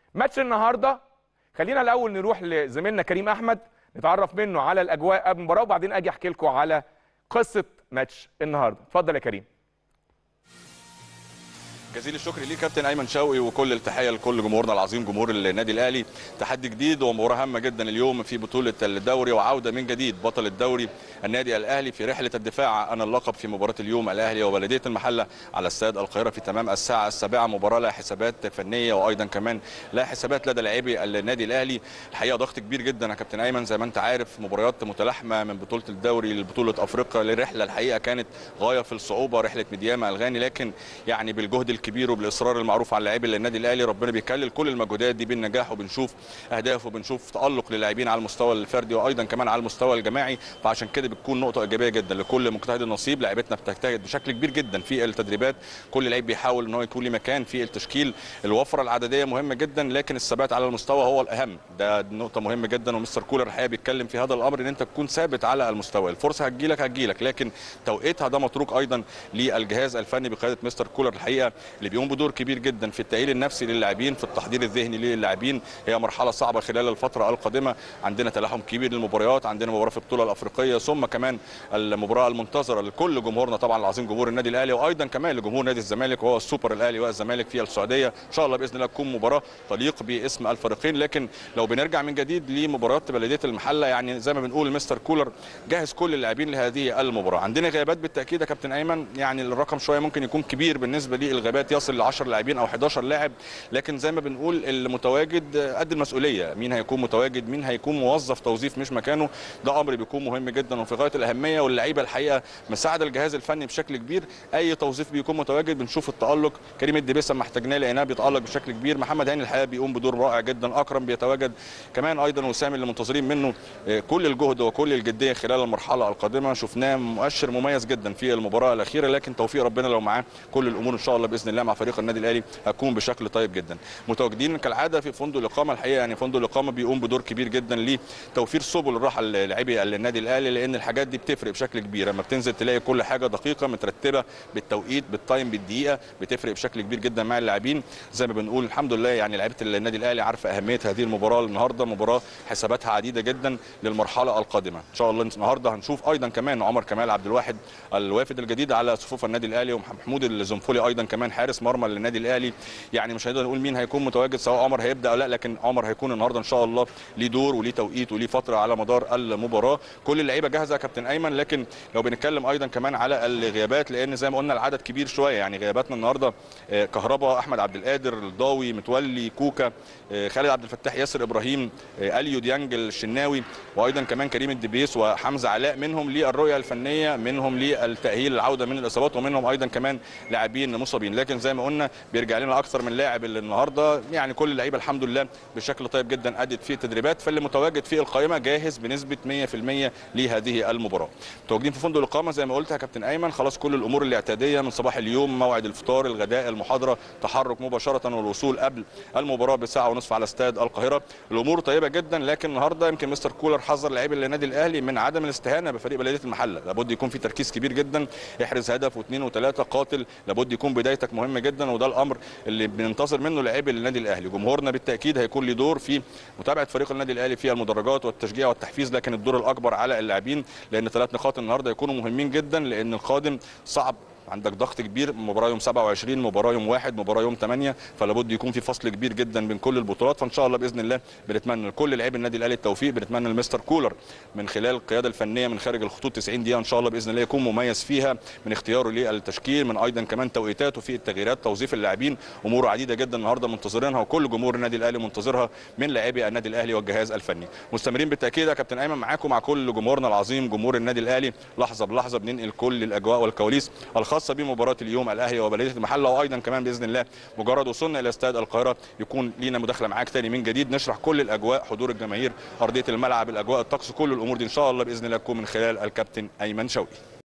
ماتش النهارده خلينا الاول نروح لزميلنا كريم احمد نتعرف منه على الاجواء قبل المباراه وبعدين اجي احكي لكم على قصه ماتش النهارده اتفضل يا كريم جزيل الشكر ليه كابتن ايمن شوقي وكل التحيه لكل جمهورنا العظيم جمهور النادي الاهلي تحدي جديد ومباراه هامه جدا اليوم في بطوله الدوري وعوده من جديد بطل الدوري النادي الاهلي في رحله الدفاع عن اللقب في مباراه اليوم الاهلي وبلديه المحله على استاد القاهره في تمام الساعه السابعه مباراه لها حسابات فنيه وايضا كمان لها حسابات لدى لاعبي النادي الاهلي الحقيقه ضغط كبير جدا يا كابتن ايمن زي ما انت عارف مباريات متلاحمه من بطوله الدوري لبطوله افريقيا للرحله الحقيقه كانت غايه في الصعوبه رحله ميدياما الغاني لكن يعني بالجهد الكبير وبالاصرار المعروف على لاعبي النادي الاهلي ربنا بيكلل كل المجهودات دي بالنجاح وبنشوف اهداف وبنشوف تالق للاعبين على المستوى الفردي وايضا كمان على المستوى الجماعي فعشان كده بتكون نقطه ايجابيه جدا لكل مجتهد نصيب لاعبتنا بتجتهد بشكل كبير جدا في التدريبات كل لعيب بيحاول ان هو يكون له مكان في التشكيل الوفره العدديه مهمه جدا لكن الثبات على المستوى هو الاهم ده نقطه مهمه جدا ومستر كولر الحقيقه بيتكلم في هذا الامر ان انت تكون ثابت على المستوى الفرصه هتجيلك هتجيلك لكن توقيتها ده متروك ايضا للجهاز الفني بقياده مستر كولر الحقيقه اللي بيقوم بدور كبير جدا في التاهيل النفسي للاعبين في التحضير الذهني للاعبين هي مرحله صعبه خلال الفتره القادمه عندنا تلاحم كبير للمباريات عندنا مباراه في البطوله الافريقيه ثم كمان المباراه المنتظره لكل جمهورنا طبعا العظيم جمهور النادي الاهلي وايضا كمان لجمهور نادي الزمالك وهو السوبر الاهلي والزمالك في السعوديه ان شاء الله باذن الله تكون مباراه تليق باسم الفريقين لكن لو بنرجع من جديد لمباراه بلديه المحله يعني زي ما بنقول مستر كولر جهز كل اللاعبين لهذه المباراه عندنا غيابات بالتاكيد يا كابتن ايمن يعني الرقم شويه ممكن يكون كبير بالنسبه للغيابات يصل ل 10 لاعبين او 11 لاعب لكن زي ما بنقول المتواجد قد المسؤوليه مين هيكون متواجد مين هيكون موظف توظيف مش مكانه ده امر بيكون مهم جدا وفي غايه الاهميه واللعيبه الحقيقه مساعده الجهاز الفني بشكل كبير اي توظيف بيكون متواجد بنشوف التالق كريم الدبيسه لما احتاجناه لقيناه بيتالق بشكل كبير محمد هاني الحقيقه بيقوم بدور رائع جدا اكرم بيتواجد كمان ايضا وسام اللي منتظرين منه كل الجهد وكل الجديه خلال المرحله القادمه شفناه مؤشر مميز جدا في المباراه الاخيره لكن توفيق ربنا لو معاه كل الامور ان شاء الله باذن الله مع فريق النادي الاهلي هتكون بشكل طيب جدا متواجدين كالعاده في فندق الاقامه الحقيقه يعني فندق الاقامه بيقوم بدور كبير جدا لتوفير سبل الراحه للاعبي النادي الاهلي لان الحاجات دي بتفرق بشكل كبير لما بتنزل تلاقي كل حاجه دقيقه مترتبه بالتوقيت بالتايم بالدقيقه بتفرق بشكل كبير جدا مع اللاعبين زي ما بنقول الحمد لله يعني لعيبه النادي الاهلي عارفه اهميه هذه المباراه النهارده مباراه حساباتها عديده جدا للمرحله القادمه ان شاء الله النهارده هنشوف ايضا كمان عمر كمال عبد الواحد الوافد الجديد على صفوف النادي الاهلي ومحمود الزنفولي ايضا كمان حارس مرمى للنادي الاهلي يعني مش هنقدر نقول مين هيكون متواجد سواء عمر هيبدا او لا لكن عمر هيكون النهارده ان شاء الله ليه دور وليه توقيت وليه فتره على مدار المباراه كل اللعيبه جاهزه يا كابتن ايمن لكن لو بنتكلم ايضا كمان على الغيابات لان زي ما قلنا العدد كبير شويه يعني غياباتنا النهارده كهربا احمد عبد القادر الضاوي متولي كوكا خالد عبد الفتاح ياسر ابراهيم اليو ديانج الشناوي وايضا كمان كريم الدبيس وحمزه علاء منهم للرؤيه الفنيه منهم للتاهيل العوده من الاصابات ومنهم ايضا كمان لاعبين مصابين لكن زي ما قلنا بيرجع لنا اكثر من لاعب النهارده يعني كل اللعيبه الحمد لله بشكل طيب جدا ادت في التدريبات فاللي متواجد في القائمه جاهز بنسبه 100% لهذه المباراه متواجدين في فندق الاقامه زي ما قلت يا كابتن ايمن خلاص كل الامور الاعتياديه من صباح اليوم موعد الفطار الغداء المحاضره تحرك مباشره والوصول قبل المباراه بساعه ونصف على استاد القاهره الامور طيبه جدا لكن النهارده يمكن مستر كولر حذر لاعبي النادي الاهلي من عدم الاستهانه بفريق بلديه المحله لابد يكون في تركيز كبير جدا احرز هدف واثنين وثلاثه قاتل لابد يكون بدايتك مهمه جدا وده الامر اللي بننتظر منه لاعبي النادي الاهلي جمهورنا بالتاكيد هيكون له دور في متابعه فريق النادي الاهلي في المدرجات والتشجيع والتحفيز لكن الدور الاكبر على اللاعبين لان ثلاث نقاط النهارده يكونوا مهمين جدا لان القادم صعب عندك ضغط كبير مباراه يوم 27 مباراه يوم 1 مباراه يوم 8 فلا بد يكون في فصل كبير جدا بين كل البطولات فان شاء الله باذن الله بنتمنى لكل لاعبي النادي الاهلي التوفيق بنتمنى لمستر كولر من خلال القياده الفنيه من خارج الخطوط 90 دقيقه ان شاء الله باذن الله يكون مميز فيها من اختياره للتشكيل من ايضا كمان توقيتاته في التغييرات توظيف اللاعبين امور عديده جدا النهارده منتظرينها وكل جمهور النادي الاهلي منتظرها من لاعبي النادي الاهلي والجهاز الفني مستمرين بالتاكيد يا كابتن ايمن معاكم مع كل جمهورنا العظيم جمهور النادي الاهلي لحظه بلحظه بننقل كل الاجواء والكواليس الخاصه بمباراه اليوم اليوم الاهلي وبلديه المحله وايضا كمان باذن الله مجرد وصولنا الى استاد القاهره يكون لينا مداخله معاك تاني من جديد نشرح كل الاجواء حضور الجماهير ارضيه الملعب الاجواء الطقس كل الامور دي ان شاء الله باذن الله تكون من خلال الكابتن ايمن شوقي